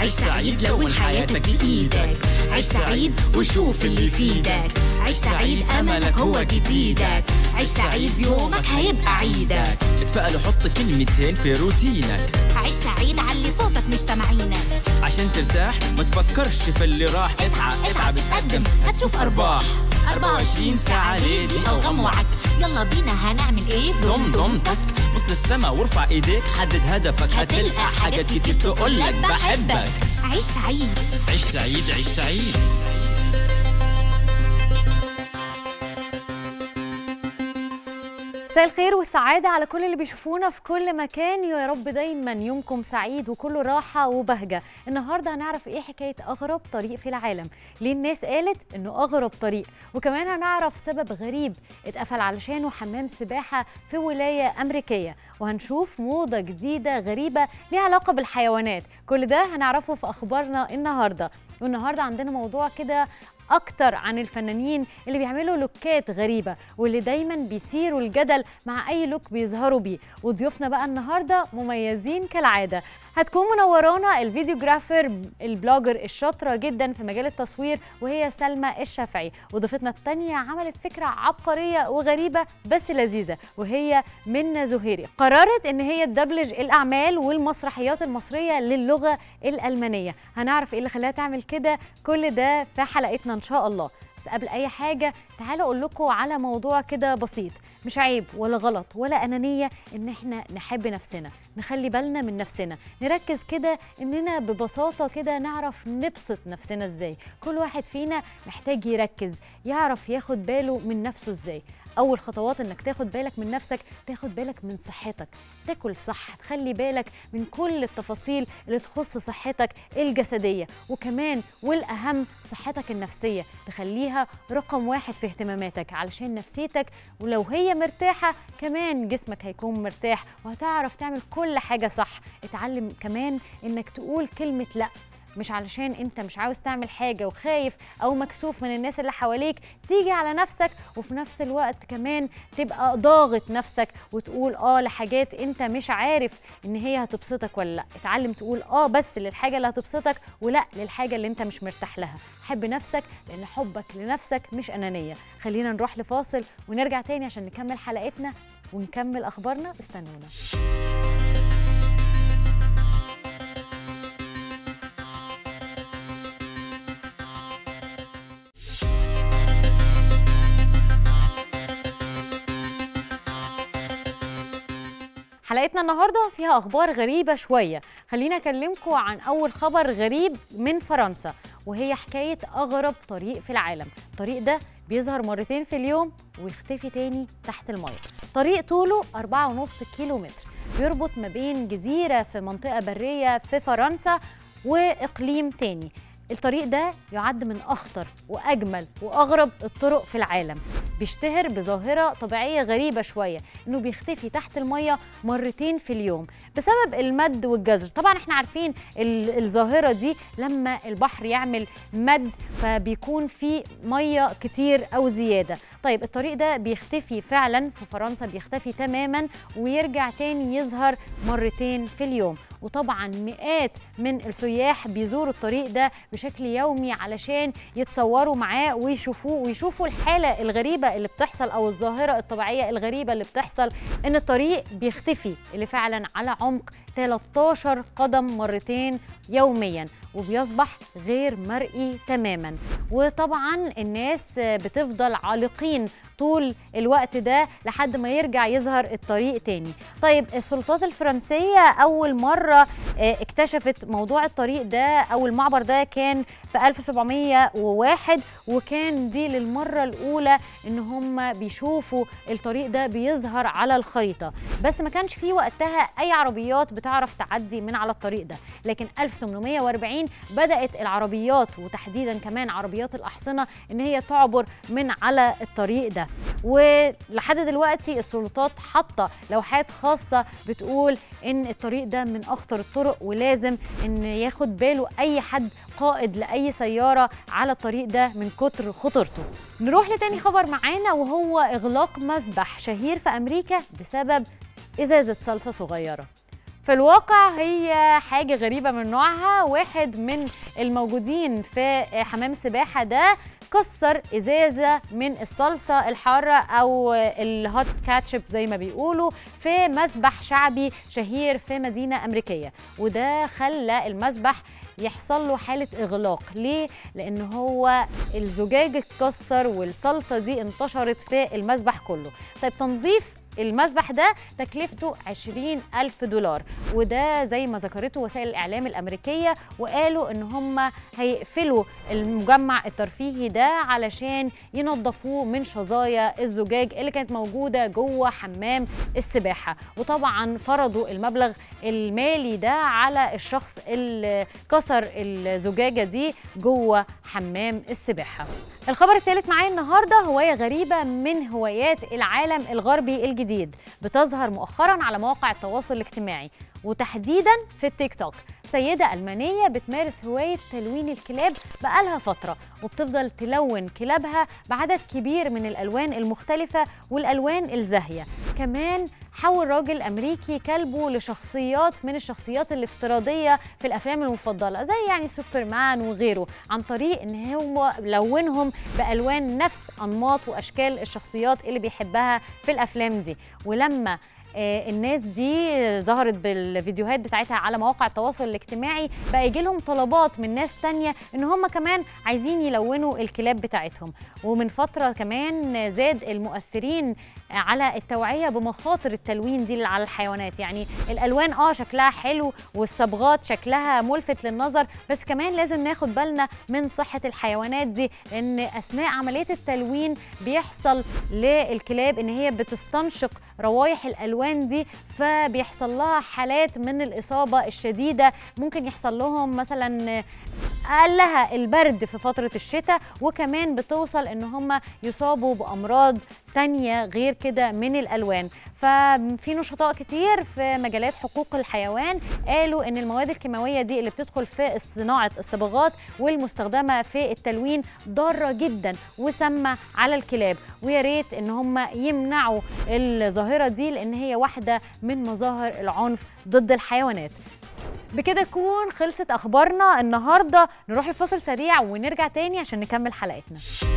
عيش سعيد لون حياتك بإيدك عيش سعيد وشوف اللي يفيدك عيش سعيد أملك هو جديدك عيش سعيد يومك هيبقى عيدك اتفائل وحط كلمتين في روتينك عيش سعيد علي صوتك مش سامعينك عشان ترتاح ما تفكرش في اللي راح اسعى اتعب اتقدم هتشوف أرباح 24 ساعة ليه دي أوغام وعك يلا بينا هنعمل إيه ضم ضمتك بص للسما وارفع ايديك حدد هدفك هتلقى حاجات كتير تقولك بحبك عيش سعيد عيش سعيد عيش سعيد مساء الخير والسعادة على كل اللي بيشوفونا في كل مكان يا رب دايما يومكم سعيد وكله راحة وبهجة النهاردة هنعرف ايه حكاية أغرب طريق في العالم ليه الناس قالت انه أغرب طريق وكمان هنعرف سبب غريب اتقفل علشانه حمام سباحة في ولاية أمريكية وهنشوف موضة جديدة غريبة ليها علاقة بالحيوانات كل ده هنعرفه في أخبارنا النهاردة والنهاردة عندنا موضوع كده اكتر عن الفنانين اللي بيعملوا لوكات غريبه واللي دايما بيثيروا الجدل مع اي لوك بيظهروا بيه وضيوفنا بقى النهارده مميزين كالعاده هتكون منورانا الفيديوجرافر البلوجر الشاطره جدا في مجال التصوير وهي سلمى الشافعي وضيفتنا الثانيه عملت فكره عبقريه وغريبه بس لذيذه وهي منى زهيري قررت ان هي تدبلج الاعمال والمسرحيات المصريه للغه الالمانيه هنعرف ايه اللي خلاها تعمل كده كل ده في حلقتنا ان شاء الله بس قبل اي حاجه تعالوا اقول لكم على موضوع كده بسيط مش عيب ولا غلط ولا انانيه ان احنا نحب نفسنا نخلي بالنا من نفسنا نركز كده اننا ببساطه كده نعرف نبسط نفسنا ازاي كل واحد فينا محتاج يركز يعرف ياخد باله من نفسه ازاي اول خطوات انك تاخد بالك من نفسك تاخد بالك من صحتك تاكل صح تخلي بالك من كل التفاصيل اللي تخص صحتك الجسديه وكمان والاهم صحتك النفسيه تخليها رقم واحد في اهتماماتك علشان نفسيتك ولو هي مرتاحه كمان جسمك هيكون مرتاح وهتعرف تعمل كل حاجه صح اتعلم كمان انك تقول كلمه لا مش علشان انت مش عاوز تعمل حاجه وخايف او مكسوف من الناس اللي حواليك تيجي على نفسك وفي نفس الوقت كمان تبقى ضاغط نفسك وتقول اه لحاجات انت مش عارف ان هي هتبسطك ولا لا اتعلم تقول اه بس للحاجه اللي هتبسطك ولا للحاجه اللي انت مش مرتاح لها حب نفسك لان حبك لنفسك مش انانيه خلينا نروح لفاصل ونرجع تاني عشان نكمل حلقتنا ونكمل اخبارنا استنونا حلقتنا النهارده فيها اخبار غريبه شويه خلينا اكلمكم عن اول خبر غريب من فرنسا وهي حكايه اغرب طريق في العالم الطريق ده بيظهر مرتين في اليوم ويختفي تاني تحت الميه طريق طوله 4.5 كيلو متر بيربط ما بين جزيره في منطقه بريه في فرنسا واقليم تاني الطريق ده يعد من اخطر واجمل واغرب الطرق في العالم بيشتهر بظاهرة طبيعية غريبة شوية انه بيختفي تحت المية مرتين في اليوم بسبب المد والجزر طبعا احنا عارفين الظاهرة دي لما البحر يعمل مد فبيكون في مية كتير او زيادة طيب الطريق ده بيختفي فعلا في فرنسا بيختفي تماما ويرجع تاني يظهر مرتين في اليوم وطبعا مئات من السياح بيزوروا الطريق ده بشكل يومي علشان يتصوروا معاه ويشوفوه ويشوفوا الحالة الغريبة اللي بتحصل او الظاهرة الطبيعية الغريبة اللي بتحصل ان الطريق بيختفي اللي فعلا على عمق 13 قدم مرتين يوميا وبيصبح غير مرئي تماما وطبعا الناس بتفضل عالقين طول الوقت ده لحد ما يرجع يظهر الطريق تاني طيب السلطات الفرنسية أول مرة اكتشفت موضوع الطريق ده أو المعبر ده كان في 1701 وكان دي للمرة الأولى إن هم بيشوفوا الطريق ده بيظهر على الخريطة بس ما كانش فيه وقتها أي عربيات بتعرف تعدي من على الطريق ده لكن 1840 بدأت العربيات وتحديدا كمان عربيات الأحصنة إن هي تعبر من على الطريق ده ولحد دلوقتي السلطات حاطه لوحات خاصه بتقول ان الطريق ده من اخطر الطرق ولازم ان ياخد باله اي حد قائد لاي سياره على الطريق ده من كتر خطورته نروح لتاني خبر معانا وهو اغلاق مسبح شهير في امريكا بسبب ازازه صلصه صغيره في الواقع هي حاجة غريبة من نوعها واحد من الموجودين في حمام السباحة ده كسر ازازه من الصلصه الحاره او الهوت كاتشب زي ما بيقولوا في مسبح شعبي شهير في مدينه امريكيه وده خلى المسبح يحصل له حالة إغلاق ليه؟ لأن هو الزجاج اتكسر والصلصة دي انتشرت في المسبح كله طيب تنظيف المسبح ده تكلفته 20 ألف دولار وده زي ما ذكرته وسائل الإعلام الأمريكية وقالوا إن هم هيقفلوا المجمع الترفيهي ده علشان ينظفوه من شظايا الزجاج اللي كانت موجودة جوه حمام السباحة وطبعا فرضوا المبلغ المالي ده على الشخص اللي كسر الزجاجة دي جوه حمام السباحة الخبر الثالث معايا النهارده هواية غريبة من هوايات العالم الغربي الجديد بتظهر مؤخرا على مواقع التواصل الاجتماعي وتحديدا في التيك توك سيدة ألمانية بتمارس هواية تلوين الكلاب بقالها فترة وبتفضل تلون كلابها بعدد كبير من الألوان المختلفة والألوان الزاهية كمان حول راجل أمريكي كلبه لشخصيات من الشخصيات الافتراضية في الأفلام المفضلة زي يعني سوبرمان وغيره عن طريق إن هو لونهم بألوان نفس أنماط وأشكال الشخصيات اللي بيحبها في الأفلام دي ولما آه، الناس دي ظهرت بالفيديوهات بتاعتها على مواقع التواصل الاجتماعي بقى يجي لهم طلبات من ناس تانية ان هم كمان عايزين يلونوا الكلاب بتاعتهم ومن فترة كمان زاد المؤثرين على التوعية بمخاطر التلوين دي على الحيوانات يعني الألوان اه شكلها حلو والصبغات شكلها ملفت للنظر بس كمان لازم ناخد بالنا من صحة الحيوانات دي لأن أثناء عملية التلوين بيحصل للكلاب إن هي بتستنشق روايح الألوان دي فبيحصل لها حالات من الإصابة الشديدة ممكن يحصل لهم مثلا أقلها البرد في فترة الشتاء وكمان بتوصل إن هم يصابوا بأمراض تانية غير كده من الألوان ففي نشطاء كتير في مجالات حقوق الحيوان قالوا ان المواد الكيماويه دي اللي بتدخل في صناعه الصبغات والمستخدمه في التلوين ضاره جدا وسامه على الكلاب ويا ريت ان هم يمنعوا الظاهره دي لان هي واحده من مظاهر العنف ضد الحيوانات بكده تكون خلصت اخبارنا النهارده نروح الفاصل سريع ونرجع تاني عشان نكمل حلقتنا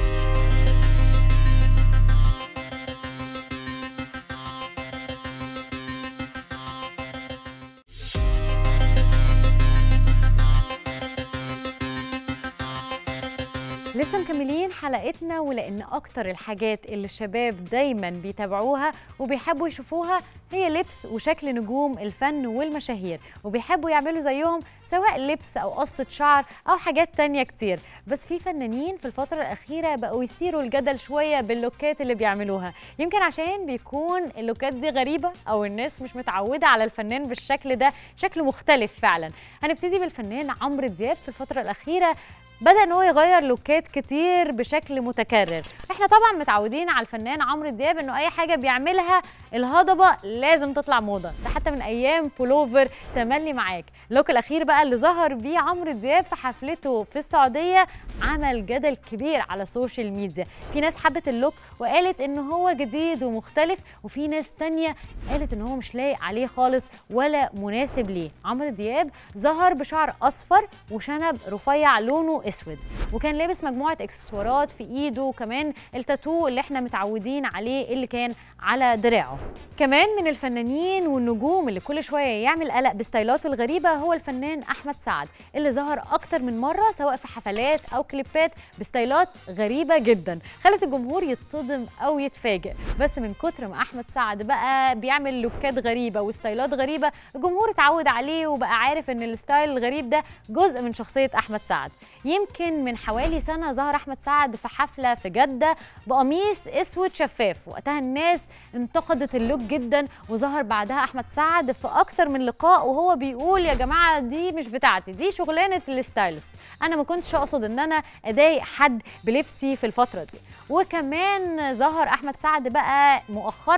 لسه مكملين حلقتنا ولان اكتر الحاجات اللي الشباب دايما بيتابعوها وبيحبوا يشوفوها هي لبس وشكل نجوم الفن والمشاهير وبيحبوا يعملوا زيهم سواء لبس او قصة شعر او حاجات تانية كتير بس في فنانين في الفترة الأخيرة بقوا يثيروا الجدل شوية باللوكات اللي بيعملوها يمكن عشان بيكون اللوكات دي غريبة أو الناس مش متعودة على الفنان بالشكل ده شكل مختلف فعلا هنبتدي بالفنان عمرو دياب في الفترة الأخيرة بدا ان هو يغير لوكات كتير بشكل متكرر احنا طبعا متعودين على الفنان عمرو دياب انه اي حاجه بيعملها الهضبه لازم تطلع موضه ده حتى من ايام بولوفر تملي معاك اللوك الاخير بقى اللي ظهر بيه عمرو دياب في حفلته في السعوديه عمل جدل كبير على السوشيال ميديا في ناس حبت اللوك وقالت ان هو جديد ومختلف وفي ناس تانية قالت ان هو مش لايق عليه خالص ولا مناسب ليه عمرو دياب ظهر بشعر اصفر وشنب رفيع لونه اسود وكان لابس مجموعه اكسسوارات في ايده وكمان التاتو اللي احنا متعودين عليه اللي كان على دراعه كمان من الفنانين والنجوم اللي كل شويه يعمل قلق بستايلاته الغريبه هو الفنان احمد سعد اللي ظهر اكتر من مره سواء في حفلات او كليبات بستايلات غريبه جدا خلت الجمهور يتصدم او يتفاجئ بس من كتر ما احمد سعد بقى بيعمل لوكات غريبه وستايلات غريبه الجمهور اتعود عليه وبقى عارف ان الستايل الغريب ده جزء من شخصيه احمد سعد يمكن من حوالي سنه ظهر احمد سعد في حفله في جده بقميص اسود شفاف وقتها الناس انتقدت اللوك جدا وظهر بعدها احمد سعد في اكتر من لقاء وهو بيقول يا جماعه دي مش بتاعتي دي شغلانه الستايلست انا ما كنتش اقصد ان انا اضايق حد بلبسي في الفتره دي وكمان ظهر احمد سعد بقى مؤخرا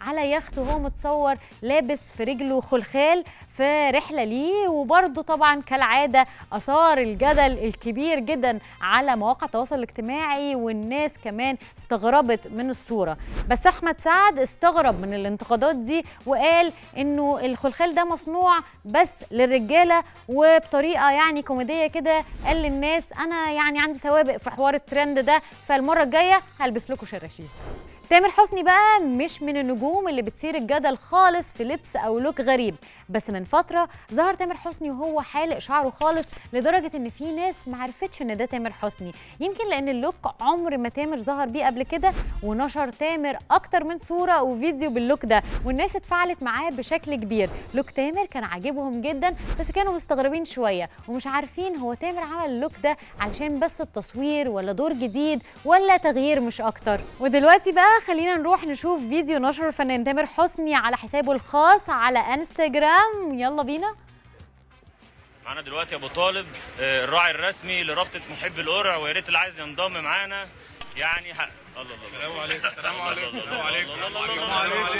على يخت وهو متصور لابس في رجله خلخال في رحله ليه وبرده طبعا كالعاده اثار الجدل الكبير جدا على مواقع التواصل الاجتماعي والناس كمان استغربت من الصوره بس احمد سعد استغرب من الانتقادات دي وقال انه الخلخال ده مصنوع بس للرجاله وبطريقه يعني كوميديه كده قال للناس انا يعني عندي سوابق في حوار الترند ده فالمره الجايه هلبس لكم شراشيب تامر حسني بقى مش من النجوم اللي بتثير الجدل خالص في لبس او لوك غريب بس من فتره ظهر تامر حسني وهو حالق شعره خالص لدرجه ان في ناس ما عرفتش ان ده تامر حسني يمكن لان اللوك عمر ما تامر ظهر بيه قبل كده ونشر تامر اكتر من صوره وفيديو باللوك ده والناس اتفاعلت معاه بشكل كبير لوك تامر كان عاجبهم جدا بس كانوا مستغربين شويه ومش عارفين هو تامر عمل اللوك ده علشان بس التصوير ولا دور جديد ولا تغيير مش اكتر ودلوقتي بقى خلينا نروح نشوف فيديو نشر الفنان تامر حسني على حسابه الخاص على انستجرام يلا بينا معانا دلوقتي ابو طالب آه، الراعي الرسمي لرابطه محب القرع ويا ريت اللي عايز ينضم معانا يعني حق الله الله السلام عليكم السلام عليكم السلام عليكم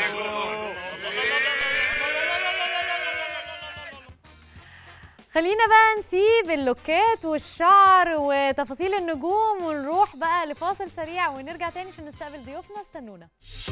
خلينا بقى نسيب اللوكات والشعر وتفاصيل النجوم ونروح بقى لفاصل سريع ونرجع تاني عشان نستقبل ضيوفنا استنونا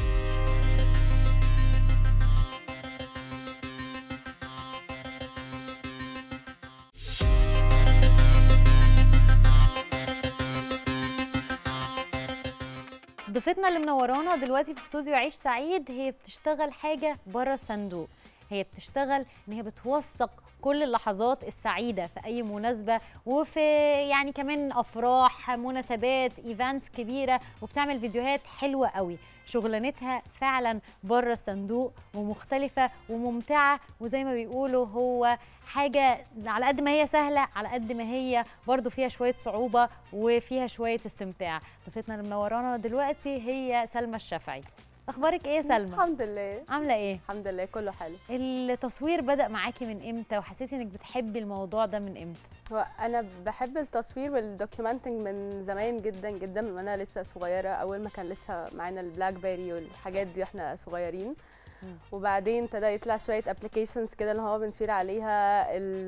ضيفتنا اللي منورانا دلوقتي في استوديو عيش سعيد هي بتشتغل حاجه بره الصندوق هي بتشتغل ان هي بتوثق كل اللحظات السعيده في اي مناسبه وفي يعني كمان افراح مناسبات ايفنتس كبيره وبتعمل فيديوهات حلوه قوي شغلانتها فعلا بره الصندوق ومختلفه وممتعه وزي ما بيقولوا هو حاجه على قد ما هي سهله على قد ما هي برضو فيها شويه صعوبه وفيها شويه استمتاع ضيفتنا اللي منورانا دلوقتي هي سلمى الشافعي اخبارك ايه يا سلمى الحمد لله عامله ايه الحمد لله كله حلو التصوير بدا معاكي من امتى وحسيتي انك بتحبي الموضوع ده من امتى هو انا بحب التصوير والدوكيومنتنج من زمان جدا جدا من وانا لسه صغيره اول ما كان لسه معانا البلاك بيري والحاجات دي واحنا صغيرين وبعدين ابتدى يطلع شويه ابلكيشنز كده اللي هو بنشير عليها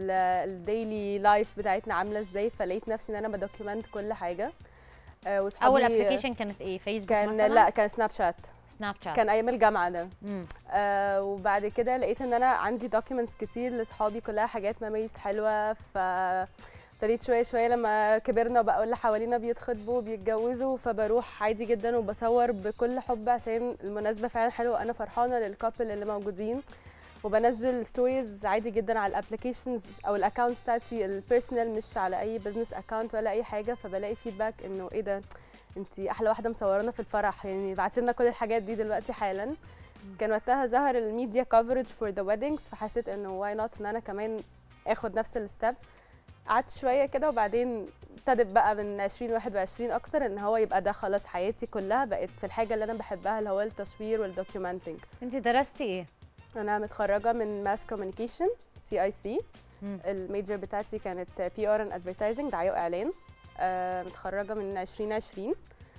الديلي لايف بتاعتنا عامله ازاي فلقيت نفسي ان انا بدوكيومنت كل حاجه آه، وصحابي اول ابلكيشن كانت ايه فيسبوك كان مثلا لا كان سناب شات سناب شات كان ايام الجامعه ده مم. آه وبعد كده لقيت ان انا عندي دوكيومنتس كتير لاصحابي كلها حاجات ميموريز حلوه ف ابتديت شويه شويه لما كبرنا بقى اللي حوالينا بيتخطبوا بيتجوزوا فبروح عادي جدا وبصور بكل حب عشان المناسبه فعلا حلوه انا فرحانه للكابل اللي موجودين وبنزل ستوريز عادي جدا على الابلكيشنز او الاكونتس بتاعتي البيرسونال مش على اي بزنس اكونت ولا اي حاجه فبلاقي فيدباك انه ايه ده انت احلى واحده مصورانا في الفرح يعني بعت لنا كل الحاجات دي دلوقتي حالا كان وقتها ظهر الميديا كفرج فور ذا ويدنجز فحسيت انه واي نوت ان انا كمان اخد نفس الستيب قعدت شويه كده وبعدين ابتدت بقى من 2021 اكتر ان هو يبقى ده خلاص حياتي كلها بقت في الحاجه اللي انا بحبها اللي هو التصوير والدوكيومنتنج انت درستي ايه انا متخرجه من ماس كوميونيكيشن سي اي سي مم. الميجر بتاعتي كانت بي ار اند ادفرتايزنج دعايه واعلان آه، متخرجه من 2020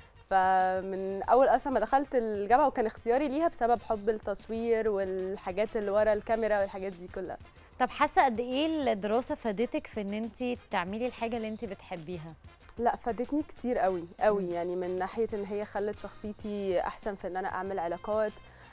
فمن اول اصلا ما دخلت الجامعه وكان اختياري ليها بسبب حب التصوير والحاجات اللي ورا الكاميرا والحاجات دي كلها طب حاسه قد ايه الدراسه فادتك في ان انت تعملي الحاجه اللي انت بتحبيها لا فادتني كتير قوي قوي يعني من ناحيه ان هي خلت شخصيتي احسن في ان انا اعمل علاقات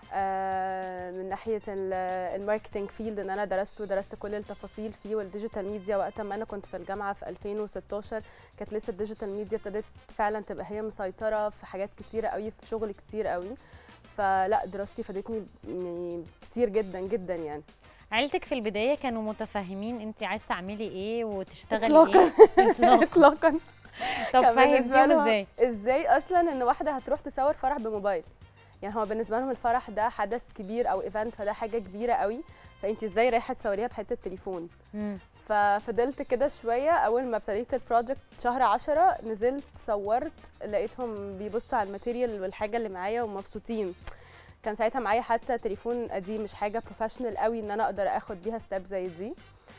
آه، من ناحيه ال- الماركتينج فيلد ان انا درسته درست كل التفاصيل فيه والديجيتال ميديا وقت ما انا كنت في الجامعه في 2016 كانت لسه الديجيتال ميديا ابتدت فعلا تبقى هي مسيطره في حاجات كتيره قوي في شغل كتير قوي فلا دراستي فادتني يعني كتير جدا جدا يعني عيلتك في البدايه كانوا متفاهمين انت عايزه تعملي ايه وتشتغلي إطلاقاً. ايه اطلاقا اطلاقا طب كان بالنسبة فهمتيهم لهم ازاي ازاي اصلا ان واحده هتروح تصور فرح بموبايل يعني هو بالنسبه لهم الفرح ده حدث كبير او ايفنت فده حاجه كبيره قوي فانت ازاي رايحه تصوريها بحته تليفون مم. ففضلت كده شويه اول ما ابتديت البروجكت شهر عشرة نزلت صورت لقيتهم بيبصوا على الماتيريال والحاجه اللي معايا ومبسوطين كان ساعتها معايا حتى تليفون قديم مش حاجه بروفيشنال قوي ان انا اقدر اخد بيها ستيب زي دي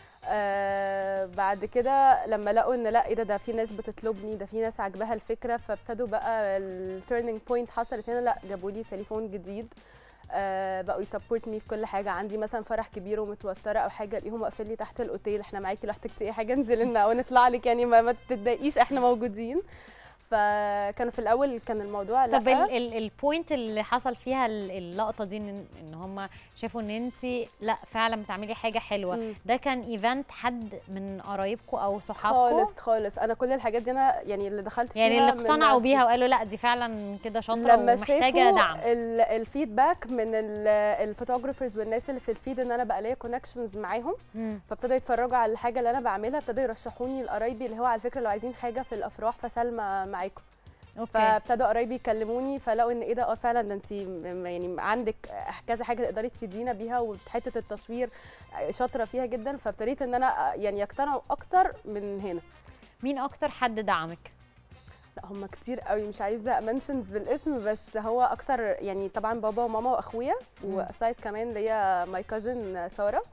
آه بعد كده لما لقوا ان لا ايه ده ده في ناس بتطلبني ده في ناس عاجباها الفكره فابتدوا بقى التيرنينج بوينت حصلت هنا لا جابوا لي تليفون جديد آه بقوا يسبورت مي في كل حاجه عندي مثلا فرح كبير ومتوتره او حاجه الاقيهم واقفين لي تحت الاوتيل احنا معاكي لو احتجتي اي حاجه انزلي لنا او نطلع لك يعني ما, ما تتضايقيش احنا موجودين فكانوا في الاول كان الموضوع طب لا ال- ال- البوينت اللي حصل فيها ال- اللقطه دي ان ان هم شافوا ان انت لا فعلا بتعملي حاجه حلوه مم. ده كان ايفنت حد من قرايبكم او صحابكم خالص خالص انا كل الحاجات دي انا يعني اللي دخلت فيها يعني اللي من اقتنعوا نفسي. بيها وقالوا لا دي فعلا كده شاطره لما ومحتاجه شافوا دعم ال- الفيدباك من الفوتوغرافرز والناس اللي في الفيد ان انا بقى ليا كونكشنز معاهم مم. فابتدوا يتفرجوا على الحاجه اللي انا بعملها ابتدوا يرشحوني لقرايبي اللي هو على فكره لو عايزين حاجه في الافراح فسلمى معاكم اوكي فابتدوا قرايبي يكلموني فلقوا ان ايه ده اه فعلا ده انت يعني عندك كذا حاجه تقدري تفيدينا بيها وحته التصوير شاطره فيها جدا فابتديت ان انا يعني يقتنعوا اكتر من هنا مين اكتر حد دعمك لا هم كتير قوي مش عايزه منشنز بالاسم بس هو اكتر يعني طبعا بابا وماما واخويا مم. وسايد كمان ليا ماي كازن ساره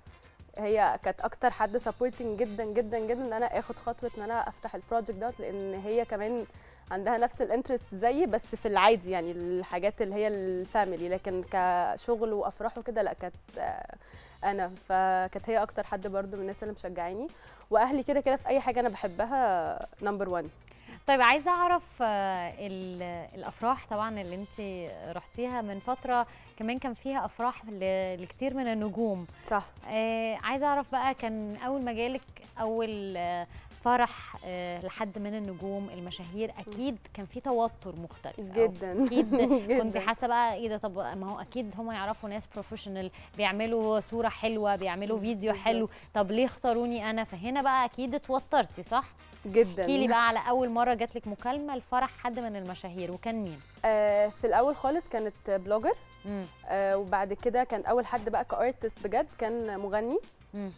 هي كانت اكتر حد سبورتنج جدا جدا جدا ان انا اخد خطوه ان انا افتح البروجكت دوت لان هي كمان عندها نفس الانترست زيي بس في العادي يعني الحاجات اللي هي الفاميلي لكن كشغل وافراح وكده لا كانت آه، انا فكانت هي اكتر حد برضو من الناس اللي مشجعيني واهلي كده كده في اي حاجه انا بحبها نمبر 1 طيب عايزه اعرف آه، ال- الافراح طبعا اللي انت رحتيها من فتره كمان كان فيها افراح ل- لكتير من النجوم صح آه عايزه اعرف بقى كان اول ما جالك اول آه فرح آه لحد من النجوم المشاهير اكيد كان في توتر مختلف أو جدا اكيد كنت جداً. حاسه بقى ايه ده طب ما هو اكيد هم يعرفوا ناس بروفيشنال بيعملوا صوره حلوه بيعملوا فيديو بالظبط. حلو طب ليه اختاروني انا فهنا بقى اكيد اتوترتي صح جدا احكي لي بقى على اول مره جات لك مكالمه لفرح حد من المشاهير وكان مين آه في الاول خالص كانت بلوجر مم. آه وبعد كده كان اول حد بقى كارتست بجد كان مغني مم.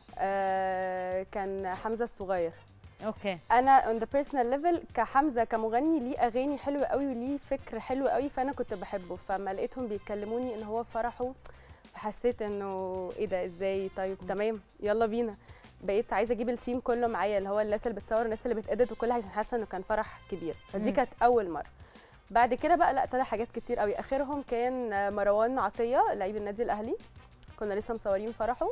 آه كان حمزه الصغير اوكي انا on the personal level كحمزه كمغني ليه اغاني حلوه قوي وليه فكر حلو قوي فانا كنت بحبه فما لقيتهم بيكلموني ان هو فرحه فحسيت انه ايه ده ازاي طيب تمام يلا بينا بقيت عايزه اجيب التيم كله معايا اللي هو الناس اللي بتصور الناس اللي بتedit وكل حاجه عشان حاسه انه كان فرح كبير فدي مم. كانت اول مره بعد كده بقى لا ابتدى حاجات كتير قوي اخرهم كان آه، مروان عطيه لعيب النادي الاهلي كنا لسه مصورين فرحه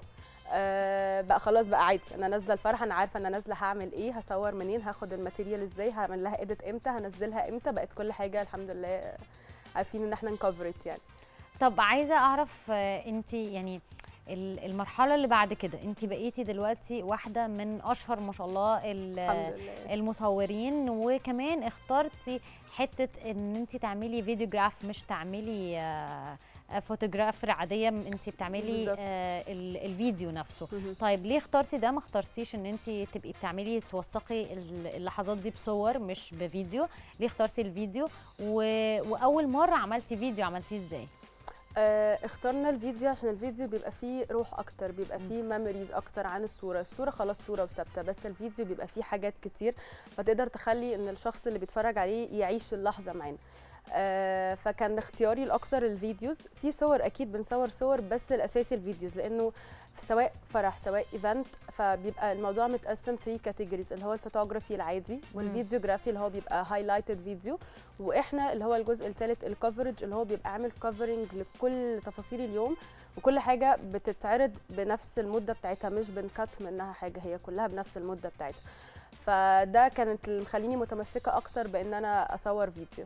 آه بقى خلاص بقى عادي انا نازله الفرح انا عارفه انا نازله هعمل ايه هصور منين هاخد الماتيريال ازاي هعمل لها اديت امتى هنزلها امتى بقت كل حاجه الحمد لله عارفين ان احنا نكفرت يعني طب عايزه اعرف انت يعني ال- المرحله اللي بعد كده انت بقيتي دلوقتي واحده من اشهر ما شاء الله ال- الحمد لله المصورين وكمان اخترتي حته ان انت تعملي فيديوجراف مش تعملي آه، آه، فوتوغرافر عاديه انت بتعملي بالظبط. آه، ال- الفيديو نفسه مهم. طيب ليه اخترتي ده ما اخترتيش ان انت تبقي بتعملي توثقي ال- اللحظات دي بصور مش بفيديو ليه اخترتي الفيديو و... واول مره عملتي فيديو عملتيه ازاي آه اخترنا الفيديو عشان الفيديو بيبقى فيه روح اكتر بيبقى فيه ميموريز اكتر عن الصوره الصوره خلاص صوره وثابته بس الفيديو بيبقى فيه حاجات كتير فتقدر تخلي ان الشخص اللي بيتفرج عليه يعيش اللحظه معانا آه فكان اختياري الاكتر الفيديوز في صور اكيد بنصور صور بس الاساسي الفيديوز لانه في سواء فرح سواء ايفنت فبيبقى الموضوع متقسم في كاتيجوريز اللي هو الفوتوغرافي العادي والفيديوجرافي اللي هو بيبقى هايلايتد فيديو واحنا اللي هو الجزء الثالث الكفرج اللي هو بيبقى عامل كفرنج لكل تفاصيل اليوم وكل حاجه بتتعرض بنفس المده بتاعتها مش بنكت منها حاجه هي كلها بنفس المده بتاعتها فده كانت اللي مخليني متمسكه اكتر بان انا اصور فيديو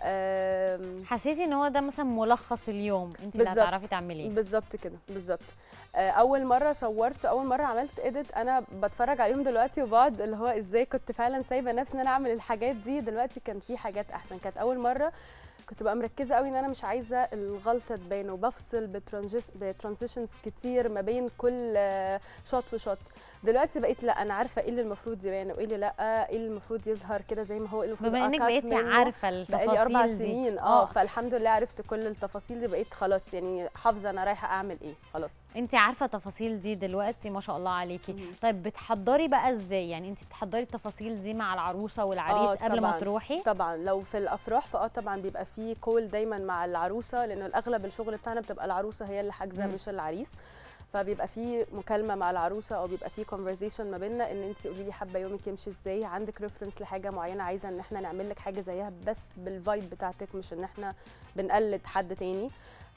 أم، حسيتي ان هو ده مثلا ملخص اليوم انت اللي بالظبط. هتعرفي تعمليه بالظبط كده بالظبط آه، اول مره صورت اول مره عملت اديت انا بتفرج عليهم دلوقتي وبقعد اللي هو ازاي كنت فعلا سايبه نفسي ان انا اعمل الحاجات دي دلوقتي كان في حاجات احسن كانت اول مره كنت بقى مركزه قوي ان انا مش عايزه الغلطه تبان وبفصل بترانجس بترانزيشنز كتير ما بين كل آه، شوت وشوت دلوقتي بقيت لا انا عارفه ايه اللي المفروض يبان وايه اللي لا ايه اللي المفروض يظهر كده زي ما هو ايه اللي المفروض بما انك أقط بقيتي منه. عارفه التفاصيل بقالي اربع دي. سنين اه فالحمد لله عرفت كل التفاصيل دي بقيت خلاص يعني حافظه انا رايحه اعمل ايه خلاص انت عارفه التفاصيل دي دلوقتي ما شاء الله عليكي مم. طيب بتحضري بقى ازاي يعني انت بتحضري التفاصيل دي مع العروسه والعريس آه، قبل ما طبعاً. تروحي طبعا لو في الافراح فاه طبعا بيبقى في كول دايما مع العروسه لانه الاغلب الشغل بتاعنا بتبقى العروسه هي اللي حاجزه مم. مش العريس فبيبقى في مكالمه مع العروسه او بيبقى في كونفرزيشن ما بيننا ان انت قولي لي حابه يومك يمشي ازاي عندك ريفرنس لحاجه معينه عايزه ان احنا نعمل لك حاجه زيها بس بالفايب بتاعتك مش ان احنا بنقلد حد تاني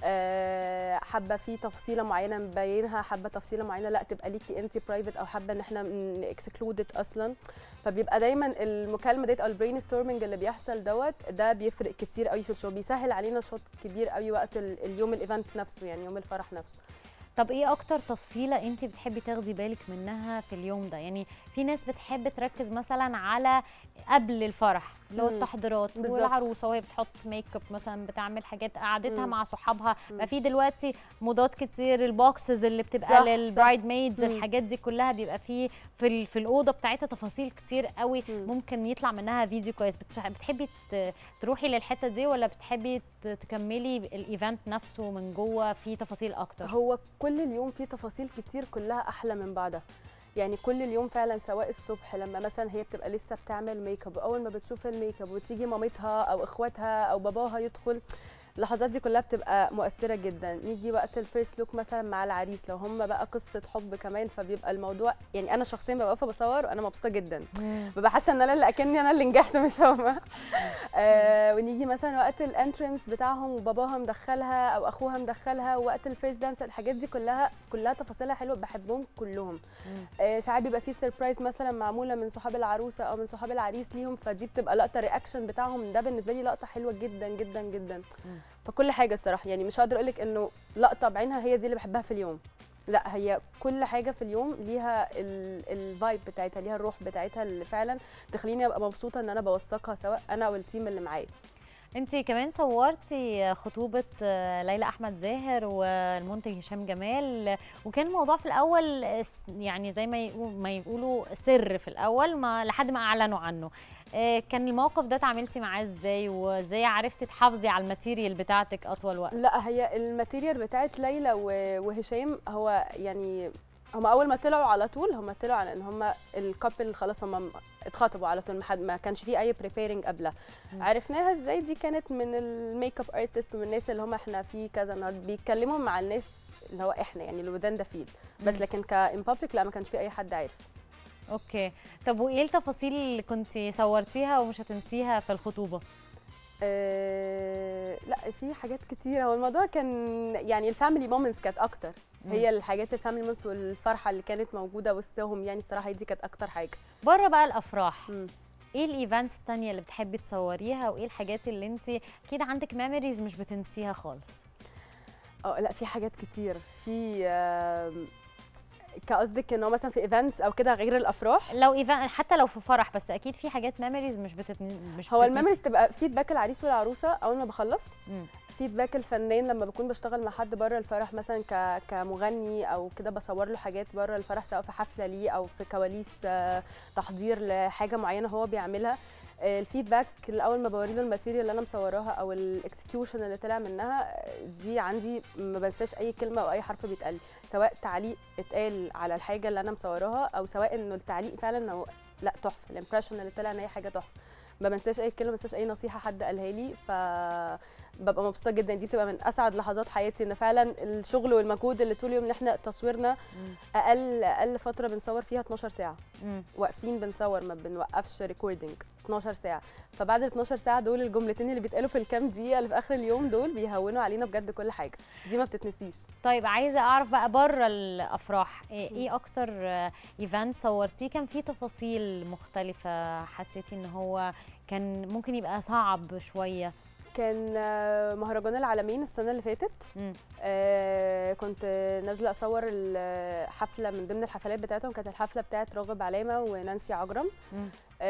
آه، حابه في تفصيله معينه مبينها حابه تفصيله معينه لا تبقى ليكي انت برايفت او حابه ان احنا اكسكلودد اصلا فبيبقى دايما المكالمه ديت او البرين ستورمنج اللي بيحصل دوت ده بيفرق كتير قوي في الشغل بيسهل علينا شوط كبير قوي وقت ال- اليوم الايفنت نفسه يعني يوم الفرح نفسه طب ايه اكتر تفصيله انت بتحبي تاخدي بالك منها في اليوم ده يعني في ناس بتحب تركز مثلا على قبل الفرح اللي هو مم. التحضيرات بالظبط. والعروسه وهي بتحط ميك اب مثلا بتعمل حاجات قعدتها مم. مع صحابها مم. بقى في دلوقتي موضات كتير البوكسز اللي صح، بتبقى صح. للبرايد ميدز مم. الحاجات دي كلها بيبقى في في, ال- في الاوضه بتاعتها تفاصيل كتير قوي مم. ممكن يطلع منها فيديو كويس بتح- بتحبي ت- تروحي للحته دي ولا بتحبي ت- تكملي الايفنت نفسه من جوه في تفاصيل اكتر هو كل اليوم فيه تفاصيل كتير كلها احلى من بعضها يعني كل اليوم فعلا سواء الصبح لما مثلا هي بتبقى لسه بتعمل ميك اب اول ما بتشوف الميك اب وتيجي مامتها او اخواتها او باباها يدخل اللحظات دي كلها بتبقى مؤثره جدا نيجي وقت الفيرست لوك مثلا مع العريس لو هم بقى قصه حب كمان فبيبقى الموضوع يعني انا شخصيا ببقى واقفه بصور وانا مبسوطه جدا ببقى حاسه ان انا اللي اكني انا اللي نجحت مش هما آه ونيجي مثلا وقت الانترنس بتاعهم وباباها مدخلها او اخوها مدخلها ووقت الفيرست دانس الحاجات دي كلها كلها تفاصيلها حلوه بحبهم كلهم آه ساعات بيبقى في سربرايز مثلا معموله من صحاب العروسه او من صحاب العريس ليهم فدي بتبقى لقطه رياكشن بتاعهم ده بالنسبه لي لقطه حلوه جدا جدا جدا فكل حاجه الصراحه يعني مش هقدر اقول لك انه لقطه بعينها هي دي اللي بحبها في اليوم لا هي كل حاجه في اليوم ليها الفايب بتاعتها ليها الروح بتاعتها اللي فعلا تخليني ابقى مبسوطه ان انا بوثقها سواء انا او التيم اللي معايا انت كمان صورتي خطوبة آه، ليلى احمد زاهر والمنتج هشام جمال وكان الموضوع في الاول اس- يعني زي ما يقو- ما يقولوا سر في الاول ما لحد ما اعلنوا عنه آه، كان الموقف ده اتعاملتي معاه ازاي وازاي عرفتي تحافظي على الماتيريال بتاعتك اطول وقت لا هي الماتيريال بتاعت ليلى و- وهشام هو يعني هم اول ما طلعوا على طول هم طلعوا على ان هم الكابل خلاص هم اتخطبوا على طول ما, حد ما كانش في اي بريبيرنج قبلها مم. عرفناها ازاي دي كانت من الميك اب ارتست ومن الناس اللي هم احنا في كذا النهارده بيتكلموا مع الناس اللي هو احنا يعني اللي within the field بس مم. لكن كان بابليك لا ما كانش في اي حد عارف اوكي طب وايه التفاصيل اللي كنت صورتيها ومش هتنسيها في الخطوبة أه لا في حاجات كتيره هو الموضوع كان يعني الفاميلي مومنتس كانت اكتر هي الحاجات الفاميلي مومنتس والفرحه اللي كانت موجوده وسطهم يعني الصراحه دي كانت اكتر حاجه بره بقى الافراح مم. ايه الايفنتس التانية اللي بتحبي تصوريها وايه الحاجات اللي انت اكيد عندك ميموريز مش بتنسيها خالص اه لا في حاجات كتير في آم، كقصدك ان هو مثلا في ايفنتس او كده غير الافراح لو ايفنت حتى لو في فرح بس اكيد في حاجات ميموريز مش بتتن... مش هو بتتنسي. الميموريز تبقى فيدباك العريس والعروسه اول ما بخلص مم. فيدباك الفنان لما بكون بشتغل مع حد بره الفرح مثلا ك... كمغني او كده بصور له حاجات بره الفرح سواء في حفله ليه او في كواليس آه، تحضير لحاجه معينه هو بيعملها آه، الفيدباك اللي اول ما بوري له الماتيريال اللي انا مصوراها او الاكسكيوشن اللي طلع منها آه، دي عندي ما بنساش اي كلمه او اي حرف بيتقال سواء تعليق اتقال على الحاجه اللي انا مصوراها او سواء انه التعليق فعلا هو لا تحفه الامبريشن اللي طلع ان هي حاجه تحفه ما بنساش اي كلمه ما بنساش اي نصيحه حد قالها لي ف ببقى مبسوطه جدا دي بتبقى من اسعد لحظات حياتي ان فعلا الشغل والمجهود اللي طول اليوم ان احنا تصويرنا مم. اقل اقل فتره بنصور فيها 12 ساعه مم. واقفين بنصور ما بنوقفش ريكوردنج 12 ساعه فبعد ال 12 ساعه دول الجملتين اللي بيتقالوا في الكام دقيقه اللي في اخر اليوم دول بيهونوا علينا بجد كل حاجه دي ما بتتنسيش طيب عايزه اعرف بقى بره الافراح ايه, إيه اكتر ايفنت صورتيه كان فيه تفاصيل مختلفه حسيتي ان هو كان ممكن يبقى صعب شويه كان آه، مهرجان العالمين السنه اللي فاتت مم. آه كنت نازله اصور الحفله من ضمن الحفلات بتاعتهم كانت الحفله بتاعت راغب علامه ونانسي عجرم مم.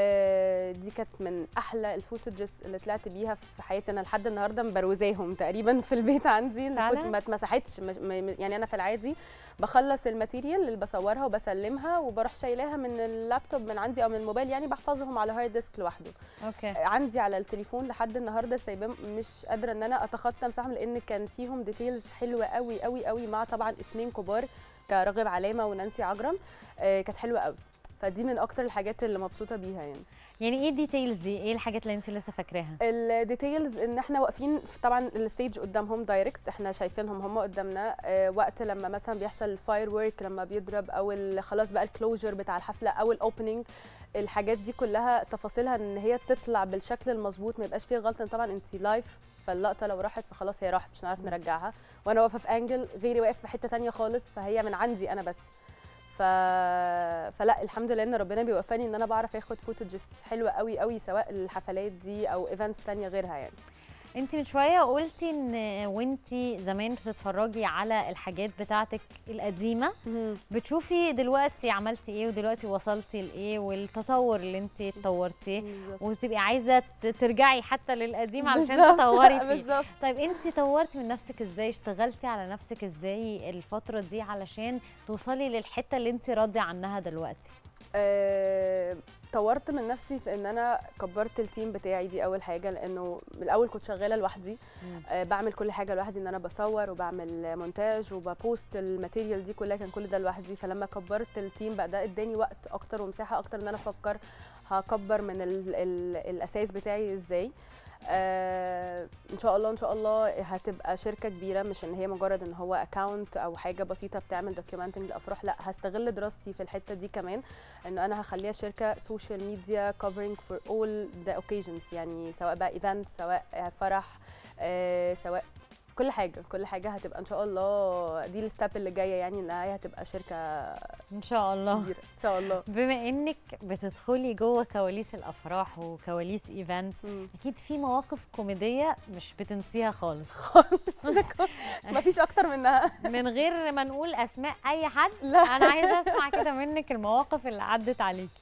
آه دي كانت من احلى الفوتوجز اللي طلعت بيها في حياتي انا لحد النهارده مبروزاهم تقريبا في البيت عندي فعلا؟ الفوت ما اتمسحتش مش- م- يعني انا في العادي بخلص الماتيريال اللي بصورها وبسلمها وبروح شايلاها من اللابتوب من عندي او من الموبايل يعني بحفظهم على هارد ديسك لوحده اوكي عندي على التليفون لحد النهارده سايباه مش قادره ان انا اتخطى مساحهم لان كان فيهم ديتيلز حلوه قوي قوي قوي مع طبعا اسمين كبار كراغب علامه ونانسي عجرم آه كانت حلوه قوي فدي من اكتر الحاجات اللي مبسوطه بيها يعني يعني ايه الديتيلز دي ايه الحاجات اللي انت لسه فاكراها الديتيلز ان احنا واقفين في- طبعا الستيج قدامهم دايركت احنا شايفينهم هم قدامنا آه، وقت لما مثلا بيحصل الفاير ورك لما بيضرب او ال- خلاص بقى الكلوجر بتاع الحفله او الاوبننج الحاجات دي كلها تفاصيلها ان هي تطلع بالشكل المظبوط ما يبقاش فيها غلطه طبعا انت لايف فاللقطه لو راحت فخلاص هي راحت مش هنعرف نرجعها وانا واقفه في انجل غيري واقف في حته تانية خالص فهي من عندي انا بس ف... فلا الحمد لله ان ربنا بيوفقني ان انا بعرف اخد فوتجز حلوه قوي قوي سواء الحفلات دي او ايفنتس تانية غيرها يعني انت من شويه قلتي ان وانت زمان بتتفرجي على الحاجات بتاعتك القديمه بتشوفي دلوقتي عملتي ايه ودلوقتي وصلتي لايه والتطور اللي انت اتطورتيه بالظبط. وتبقي عايزه ت- ترجعي حتى للقديم علشان بالظبط، تطوري فيه بالظبط طيب انت طورتي من نفسك ازاي اشتغلتي على نفسك ازاي الفتره دي علشان توصلي للحته اللي انت راضيه عنها دلوقتي آه، طورت من نفسي في ان انا كبرت التيم بتاعي دي اول حاجه لانه من الاول كنت شغاله لوحدي مم. آه، بعمل كل حاجه لوحدي ان انا بصور وبعمل مونتاج وببوست الماتيريال دي كلها كان كل ده لوحدي فلما كبرت التيم بقى ده اداني وقت اكتر ومساحه اكتر ان انا افكر هكبر من ال ال الاساس بتاعي ازاي آه ان شاء الله ان شاء الله هتبقى شركه كبيره مش ان هي مجرد ان هو اكاونت او حاجه بسيطه بتعمل دوكيومنتنج لافراح لا هستغل دراستي في الحته دي كمان ان انا هخليها شركه سوشيال ميديا كفرنج فور اول ذا اوكيجنز يعني سواء بقى ايفنت سواء فرح آه سواء كل حاجه كل حاجه هتبقى ان شاء الله دي الستاب اللي جايه يعني انها هي هتبقى شركه ان شاء الله كبيره ان شاء الله بما انك بتدخلي جوه كواليس الافراح وكواليس ايفنتس مم. اكيد في مواقف كوميديه مش بتنسيها خالص مفيش اكتر منها من غير ما نقول اسماء اي حد لا انا عايزه اسمع كده منك المواقف اللي عدت عليكي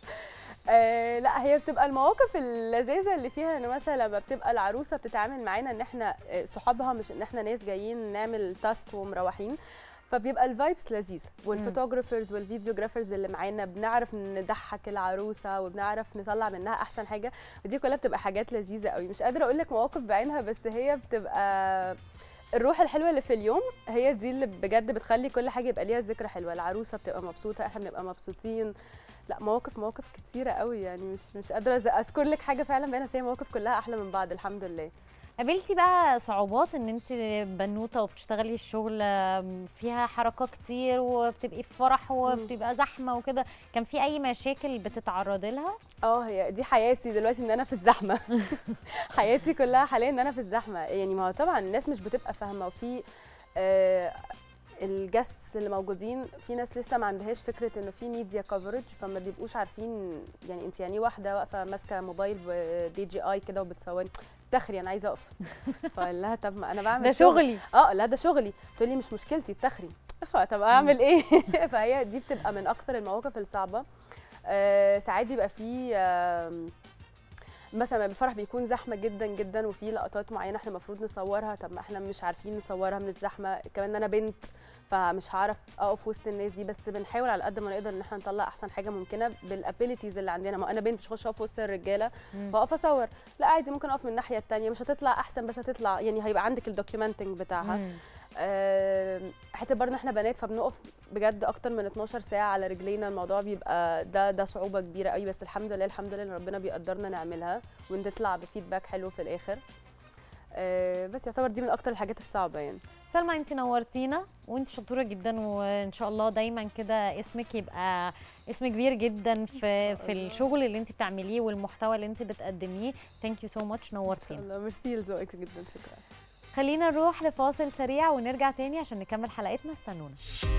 آه لا هي بتبقى المواقف اللذيذه اللي فيها ان مثلا لما بتبقى العروسه بتتعامل معانا ان احنا آه، صحابها مش ان احنا ناس جايين نعمل تاسك ومروحين فبيبقى الفايبس لذيذه والفوتوغرافرز والفيديوجرافرز اللي معانا بنعرف نضحك العروسه وبنعرف نطلع منها احسن حاجه ودي كلها بتبقى حاجات لذيذه قوي مش قادره اقول لك مواقف بعينها بس هي بتبقى الروح الحلوه اللي في اليوم هي دي اللي بجد بتخلي كل حاجه يبقى ليها ذكرى حلوه العروسه بتبقى مبسوطه احنا بنبقى مبسوطين لا مواقف مواقف كتيره قوي يعني مش مش قادره أز- اذكر لك حاجه فعلا بينها بس هي مواقف كلها احلى من بعض الحمد لله قابلتي بقى صعوبات ان انت بنوته وبتشتغلي الشغل فيها حركات كتير وبتبقي في فرح وبتبقى زحمه وكده كان في اي مشاكل بتتعرضي لها اه هي دي حياتي دلوقتي ان انا في الزحمه حياتي كلها حاليا ان انا في الزحمه يعني ما هو طبعا الناس مش بتبقى فاهمه وفي آه الجاستس اللي موجودين في ناس لسه ما عندهاش فكره انه في ميديا كفرج فما بيبقوش عارفين يعني انت يعني واحده واقفه ماسكه موبايل دي جي اي كده وبتصوري تخري انا عايزه اقف فقال لها طب ما انا بعمل ده شغل. شغلي اه لا ده شغلي تقول لي مش مشكلتي التخري طب اعمل ايه فهي دي بتبقى من اكثر المواقف الصعبه آه ساعات بيبقى في آم، مثلا الفرح بيكون زحمه جدا جدا وفي لقطات معينه احنا المفروض نصورها طب ما احنا مش عارفين نصورها من الزحمه كمان انا بنت فمش هعرف اقف وسط الناس دي بس بنحاول على قد ما نقدر ان احنا نطلع احسن حاجه ممكنه بالابيليتيز اللي عندنا ما انا بنت مش هخش اقف وسط الرجاله مم. واقف اصور لا عادي ممكن اقف من الناحيه الثانيه مش هتطلع احسن بس هتطلع يعني هيبقى عندك الدوكيومنتنج بتاعها مم. آه، حتى برضه احنا بنات فبنقف بجد اكتر من 12 ساعه على رجلينا الموضوع بيبقى ده ده صعوبه كبيره قوي بس الحمد لله الحمد لله ان ربنا بيقدرنا نعملها ونطلع بفيدباك حلو في الاخر آه، بس يعتبر دي من اكتر الحاجات الصعبه يعني سلمى انت نورتينا وانت شطوره جدا وان شاء الله دايما كده اسمك يبقى اسم كبير جدا في في الشغل اللي انت بتعمليه والمحتوى اللي انت بتقدميه ثانك يو سو ماتش ان شاء نورتينا الله ميرسي لذوقك جدا شكرا خلينا نروح لفاصل سريع ونرجع تاني عشان نكمل حلقتنا استنونا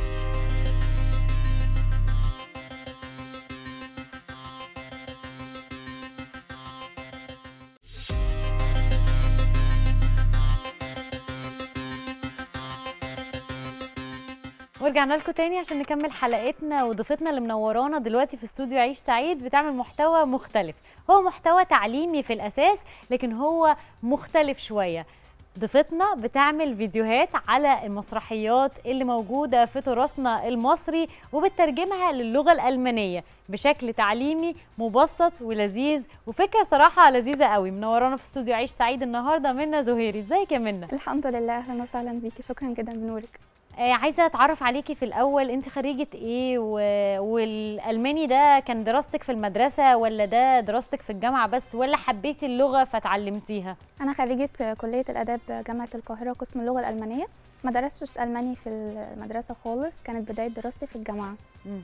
ورجعنا لكم تاني عشان نكمل حلقتنا وضيفتنا اللي منورانا دلوقتي في استوديو عيش سعيد بتعمل محتوى مختلف هو محتوى تعليمي في الاساس لكن هو مختلف شويه ضيفتنا بتعمل فيديوهات على المسرحيات اللي موجودة في تراثنا المصري وبتترجمها للغة الألمانية بشكل تعليمي مبسط ولذيذ وفكرة صراحة لذيذة قوي منورانا في استوديو عيش سعيد النهاردة منى زهيري ازيك يا منى الحمد لله اهلا وسهلا بيكي شكرا جدا بنورك آه، عايزه اتعرف عليكي في الاول انت خريجه ايه و... والالماني ده كان دراستك في المدرسه ولا ده دراستك في الجامعه بس ولا حبيتي اللغه فتعلمتيها أنا خريجة كلية الآداب جامعة القاهرة قسم اللغة الألمانية ما درستش ألماني في المدرسة خالص كانت بداية دراستي في الجامعة مم.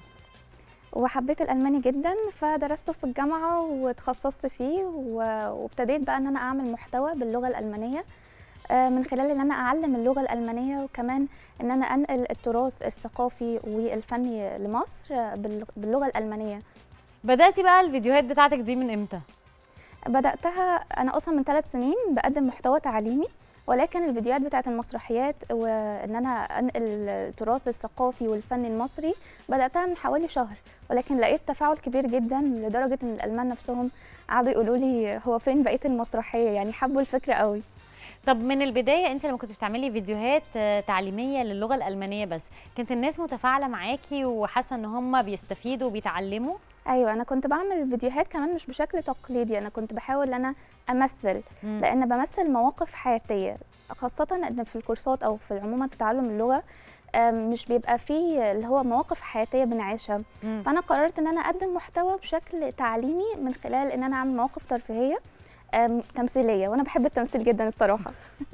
وحبيت الألماني جدا فدرسته في الجامعة وتخصصت فيه و- وابتديت بقى إن أنا أعمل محتوى باللغة الألمانية آه، من خلال إن أنا أعلم اللغة الألمانية وكمان إن أنا أنقل التراث الثقافي والفني لمصر آه، بال- باللغة الألمانية بداتي بقى الفيديوهات بتاعتك دي من امتى بدأتها أنا أصلا من ثلاث سنين بقدم محتوى تعليمي ولكن الفيديوهات بتاعت المسرحيات وإن أنا أنقل التراث الثقافي والفني المصري بدأتها من حوالي شهر ولكن لقيت تفاعل كبير جدا لدرجة إن الألمان نفسهم قعدوا يقولوا لي هو فين بقية المسرحية يعني حبوا الفكرة قوي طب من البدايه انت لما كنت بتعملي فيديوهات آه، تعليميه للغه الالمانيه بس كانت الناس متفاعله معاكي وحاسه ان هم بيستفيدوا وبيتعلموا ايوه انا كنت بعمل فيديوهات كمان مش بشكل تقليدي انا كنت بحاول ان انا امثل مم. لان بمثل مواقف حياتيه خاصه ان في الكورسات او في عموما في تعلم اللغه آم، مش بيبقى فيه اللي هو مواقف حياتيه بنعيشها مم. فانا قررت ان انا اقدم محتوى بشكل تعليمي من خلال ان انا اعمل مواقف ترفيهيه آم، تمثيليه وانا بحب التمثيل جدا الصراحه